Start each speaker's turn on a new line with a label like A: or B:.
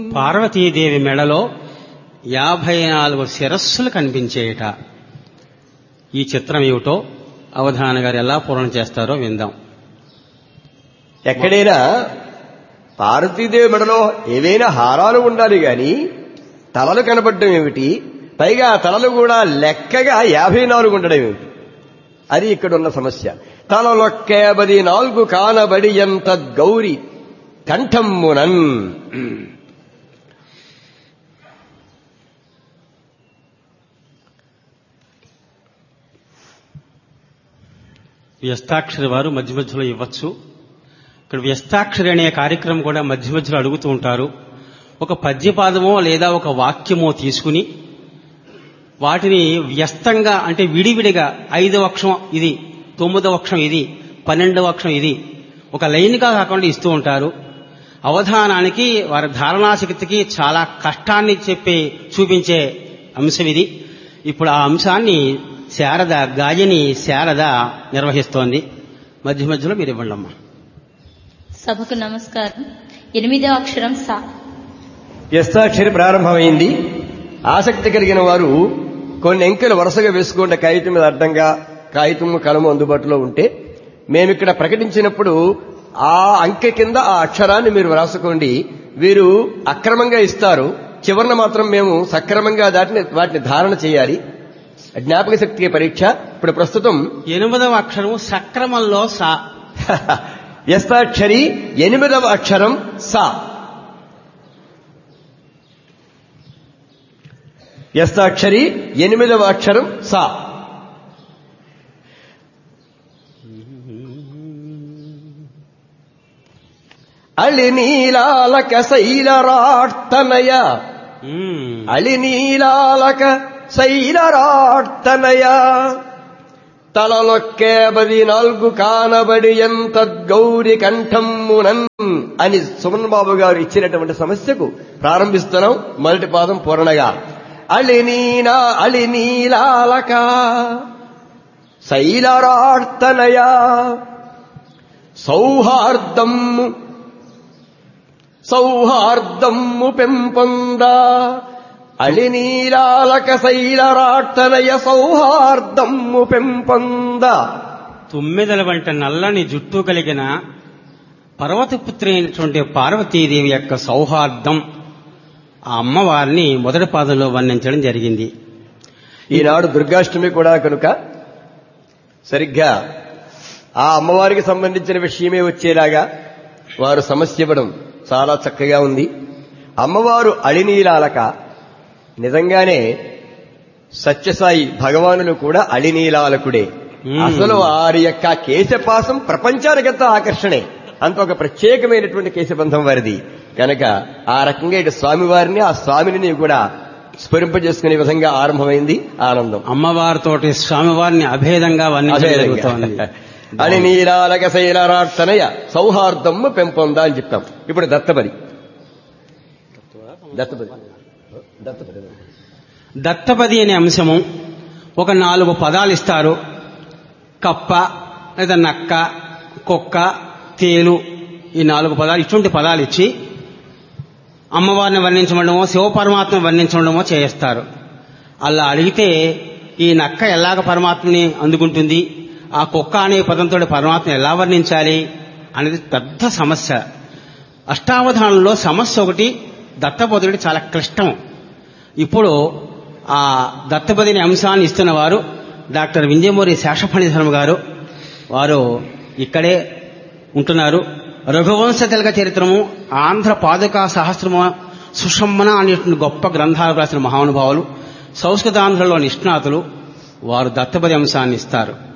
A: పార్వతీదేవి మెడలో యాభై నాలుగు శిరస్సులు కనిపించేయట ఈ చిత్రం ఏమిటో అవధాన గారు ఎలా పూర్ణ చేస్తారో విందాం
B: ఎక్కడైనా పార్వతీదేవి మెడలో ఏవైనా హారాలు ఉండాలి గాని తలలు కనపడడం ఏమిటి పైగా ఆ తలలు కూడా లెక్కగా యాభై నాలుగు ఉండడం ఏమిటి అది ఇక్కడున్న సమస్య తలలొక్కేబది నాలుగు కానబడి ఎంత గౌరి కంఠమ్మునన్
A: వ్యస్తాక్షరి వారు మధ్య మధ్యలో ఇవ్వచ్చు ఇక్కడ వ్యస్తాక్షరి అనే కార్యక్రమం కూడా మధ్య మధ్యలో అడుగుతూ ఉంటారు ఒక పద్యపాదమో లేదా ఒక వాక్యమో తీసుకుని వాటిని వ్యస్తంగా అంటే విడివిడిగా ఐదవ అక్షరం ఇది తొమ్మిదవ అక్షరం ఇది పన్నెండవ అక్షరం ఇది ఒక లైన్గా కాకుండా ఇస్తూ ఉంటారు అవధానానికి వారి ధారణాశక్తికి చాలా కష్టాన్ని చెప్పి చూపించే అంశం ఇది ఇప్పుడు ఆ అంశాన్ని శారద గాయని శారద నిర్వహిస్తోంది మధ్య మధ్యలో మీరు ఇవ్వండి అమ్మా
C: సభకు నమస్కారం ఎనిమిదవ అక్షరం సా
B: వ్యస్తాక్షరి ప్రారంభమైంది ఆసక్తి కలిగిన వారు కొన్ని అంకెలు వరుసగా వేసుకోండి కాగితం మీద అడ్డంగా కాగితం కలము అందుబాటులో ఉంటే మేమిక్కడ ప్రకటించినప్పుడు ఆ అంకె కింద ఆ అక్షరాన్ని మీరు వ్రాసుకోండి వీరు అక్రమంగా ఇస్తారు చివరన మాత్రం మేము సక్రమంగా దాటిని వాటిని ధారణ చేయాలి జ్ఞాపక శక్తికి పరీక్ష ఇప్పుడు ప్రస్తుతం
A: ఎనిమిదవ అక్షరము సక్రమంలో సా
B: వ్యస్తాక్షరి ఎనిమిదవ అక్షరం సా వ్యస్తాక్షరి ఎనిమిదవ అక్షరం సా అళినీలాలక శైలరార్తనయ
A: మ్మ్.
B: అళినీలాలక శైలరార్తనయ తలలొక్కేబది నాలుగు కానబడి ఎంత గౌరి కంఠమ్మునన్ అని సుమన్ బాబు గారు ఇచ్చినటువంటి సమస్యకు ప్రారంభిస్తున్నాం మొదటి పాదం పూర్ణగా అళినీనా అళినీలాలక శైలరార్తనయ సౌహార్దమ్ము సౌహార్దమ్ము పెంపొంద అళినీలాలక శైలరార్తనయ సౌహార్దమ్ము పెంపొంద
A: తొమ్మిదల వంట నల్లని జుట్టు కలిగిన పర్వతపుత్రి అయినటువంటి పార్వతీదేవి యొక్క సౌహార్దం ఆ అమ్మవారిని మొదటి పాదంలో వర్ణించడం జరిగింది
B: ఈనాడు దుర్గాష్టమి కూడా కనుక సరిగ్గా ఆ అమ్మవారికి సంబంధించిన విషయమే వచ్చేలాగా వారు సమస్య ఇవ్వడం చాలా చక్కగా ఉంది అమ్మవారు అళినీలాలక నిజంగానే సత్యసాయి భగవానులు కూడా అళినీలాలకుడే
A: మ్మ్.
B: అసలు వారి యొక్క కేశపాసం ప్రపంచానికంతా ఆకర్షణే అంత ఒక ప్రత్యేకమైనటువంటి కేశబంధం వారిది కనుక ఆ రకంగా ఇటు స్వామివారిని ఆ స్వామిని కూడా స్ఫురింపజేసుకునే విధంగా ఆరంభమైంది ఆనందం
A: అమ్మవారితోటి స్వామివారిని అభేదంగా వర్ణించడం జరుగుతోంది
B: అని నీలాలక శైలరార్తనయ సౌహార్దము పెంపొందా అని చెప్పాం ఇప్పుడు దత్తపది దత్తపది దత్తపది
A: దత్తపది అనే అంశము ఒక నాలుగు పదాలు ఇస్తారు కప్ప లేదా నక్క కుక్క తేలు ఈ నాలుగు పదాలు ఇటువంటి పదాలు ఇచ్చి అమ్మవారిని వర్ణించడమో శివపరమాత్మ వర్ణించడమో చేస్తారు అలా అడిగితే ఈ నక్క ఎలాగ పరమాత్మని అందుకుంటుంది ఆ కుక్క అనే పదంతో పరమాత్మని ఎలా వర్ణించాలి అనేది పెద్ద సమస్య అష్టావధానంలో సమస్య ఒకటి దత్తబోధుడు చాలా క్లిష్టం ఇప్పుడు ఆ దత్తపదిని అంశాన్ని ఇస్తున్న వారు డాక్టర్ వింజమూరి శేషఫణిధర్మ గారు వారు ఇక్కడే ఉంటున్నారు రఘువంశ తిలక చరిత్రము ఆంధ్ర పాదుకా సహస్రము సుషమ్మన అనేటువంటి గొప్ప గ్రంథాలు రాసిన మహానుభావులు సంస్కృతాంధ్రలో నిష్ణాతులు వారు దత్తపది అంశాన్ని ఇస్తారు